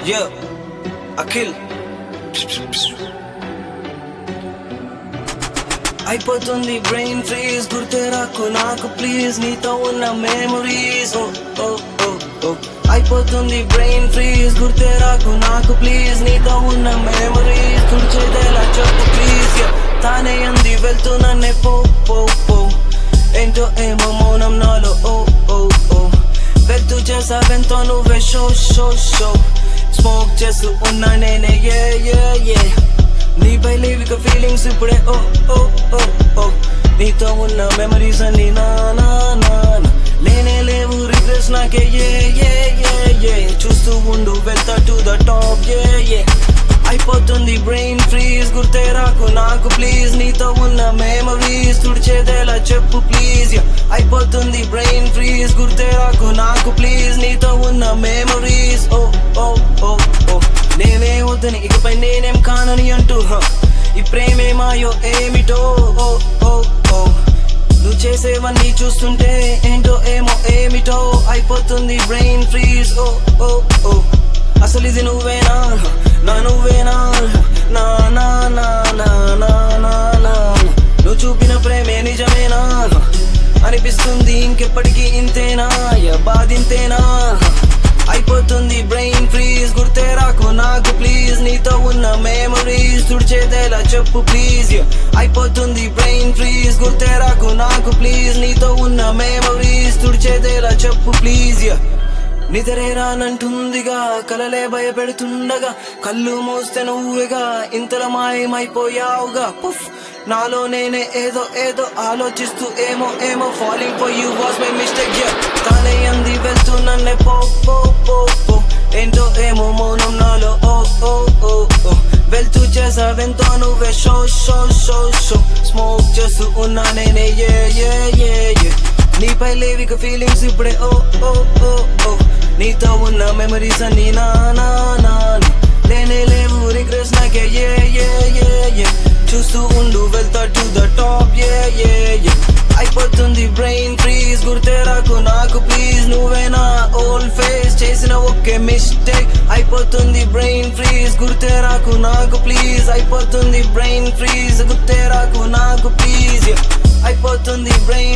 Yeah, Akhil అయిపోతుంది brain freeze గుర్తే రాకు నాకు ప్లీజ్ నీతో ఉన్న మెమరీస్ ఓ ఓ ఓ ఓ అయిపోతుంది బ్రెయిన్ ఫ్రీజ్ గుర్తే రాకు నాకు ప్లీజ్ నీతో ఉన్న మెమరీస్ తుడిచేదేలా చెప్పు ప్లీజ్ తానే అంది వెళ్తూ నన్నే పో పో పో ఏంటో ఏమో మౌనం నాలో ఓ ఓ ఓ వెళ్తూ చేసావెంతో నువ్వే షో షో షో స్మోక్ చేస్తూ ఉన్నా నేనే ఏ ఏ ఏ నీపై లేవిక ఫీలింగ్స్ ఇప్పుడే ఓ ఓ ఓ ఓ నీతో ఉన్న మెమరీస్ అన్ని నా నా నా నా. లేనే లేవు రిగ్రెట్స్ నాకే ఏ ఏ ఏ ఏ చూస్తూ ఉండు వెళ్తా టు ద టాప్ ఏ ఏ అయిపోతుంది బ్రెయిన్ ఫ్రీజ్ గుర్తే రాకు నాకు ప్లీజ్ నీతో ఉన్న మెమరీస్ తుడిచేదేలా చెప్పు ప్లీజ్ అయిపోతుంది బ్రెయిన్ ఫ్రీజ్ గుర్తే రాకు నాకు ప్లీజ్ నీతో ఉన్న మెమరీస్ ఓ ఓ ఓ ఓ నేనే వద్దని ఇకపై నేనేం కానని అంటూ హ. ఈ ప్రేమే మాయో ఏమిటో ఓ ఓ ఓ నువ్వు చేసేవన్నీ చూస్తుంటే ఏంటో ఏమో ఏమిటో అయిపోతుంది బ్రెయిన్ ఫ్రీజ్ ఓ ఓ ఓ అసలు ఇది నువ్వేనా నా నువ్వేనా నా నా నా నా నా నా నా నువ్వు చూపిన ప్రేమే నిజమేనా అనిపిస్తుంది ఇంకెప్పటికీ ఇంతేనా యా బాధింతేనా అయిపోతుంది బ్రెయిన్ ఫ్రీజ్ గుర్తే రాకు నాకు ప్లీజ్ నీతో ఉన్న మెమరీస్ తుడిచేదేలా చెప్పు ప్లీజ్ అయిపోతుంది బ్రెయిన్ ఫ్రీజ్ గుర్తే రాకు నాకు ప్లీజ్ నీతో ఉన్న మెమరీస్ తుడిచేదేలా చెప్పు ప్లీజ్ నిద్రే రానంటుందిగా కలలే భయపెడుతుండగా కళ్ళు మూస్తే నువ్వుగా ఇంతల మాయమైపోయావుగా పుఫ్ నాలో నేనే ఏదో ఏదో ఆలోచిస్తూ ఏమో ఏమో falling for you was my mistake తానే అంది వెళ్తూ నన్నే పో పో పో పో ఏంటో ఏమో మౌనం నాలో ఓ ఓ ఓ ఓ వెళ్తూ చేసావెంతో నువ్వే show show show show smoke చేస్తూ ఉన్నా నేనే ఏ ఏ ఏ ఏ నీపై లేవిక ఫీలింగ్స్ ఇప్పుడే ఓ ఓ ఓ ఓ నీతో ఉన్న మెమరీస్ అన్ని నా నా నా నా. లేనే లేవు రిగ్రెట్స్ నాకే ఏ ఏ ఏ ఏ చూస్తూ ఉండు వెళ్తా టు ద టాప్ ఏ ఏ ఏ అయిపోతుంది బ్రెయిన్ ఫ్రీజ్ గుర్తే రాకు నాకు ప్లీజ్ నువ్వేనా ఓల్డ్ ఫేస్ చేసిన ఒకే మిస్టేక్ అయిపోతుంది బ్రెయిన్ ఫ్రీజ్ గుర్తే రాకు నాకు ప్లీజ్ అయిపోతుంది బ్రెయిన్ ఫ్రీజ్ గుర్తే రాకు నాకు ప్లీజ్ అయిపోతుంది బ్రెయిన్